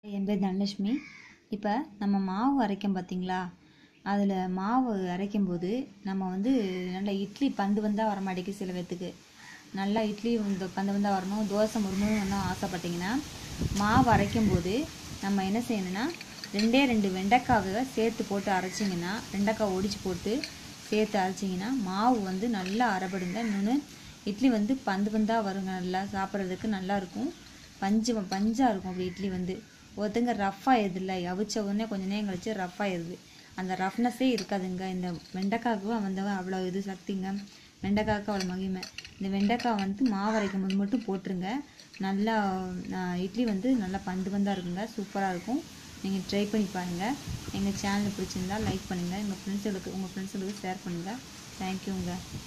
என் பேர் தனலட்சுமி இப்போ நம்ம மாவு அரைக்கும் பார்த்தீங்களா அதில் மாவு அரைக்கும் போது நம்ம வந்து நல்லா இட்லி பந்து வந்தால் வர மாட்டேங்குது சில பேர்த்துக்கு நல்லா இட்லி இந்த பந்து வந்தால் வரணும் தோசை முருமுன்னு வரணும் ஆசைப்பட்டீங்கன்னா மாவு அரைக்கும் போது நம்ம என்ன செய்யணும்னா ரெண்டே ரெண்டு வெண்டைக்காவை சேர்த்து போட்டு அரைச்சிங்கன்னா வெண்டைக்காய் ஒடிச்சு போட்டு சேர்த்து அரைச்சிங்கன்னா மாவு வந்து நல்லா அரைப்படுங்க இன்னொன்று இட்லி வந்து பந்து பந்தாக வருங்க நல்லா சாப்பிட்றதுக்கு நல்லா இருக்கும் பஞ்சு பஞ்சாக இருக்கும் அப்படி இட்லி வந்து ஒருத்தங்க ரஃப் ஆயிடுதுல்ல அவிச்ச உடனே கொஞ்ச நேரம் கழிச்சு ரஃப் ஆயிடுது அந்த ரஃப்னஸே இருக்காதுங்க இந்த வெண்டைக்காய்க்கு வந்து அவ்வளோ இது சக்திங்க வெண்டைக்காய்க்கு அவ்வளோ மகிமை இந்த வெண்டைக்காய் வந்து மாவு அரைக்கும் போது மட்டும் போட்டுருங்க நல்லா ஆஹ், இட்லி வந்து நல்லா பந்து பந்தாக இருக்குங்க சூப்பராக இருக்கும் நீங்கள் ட்ரை பண்ணி பாருங்கள் எங்கள் சேனல் பிடிச்சிருந்தா லைக் பண்ணுங்கள் எங்கள் ஃப்ரெண்ட்ஸுகளுக்கு உங்கள் ஃப்ரெண்ட்ஸுகளுக்கு ஷேர் பண்ணுங்கள் தேங்க்யூங்க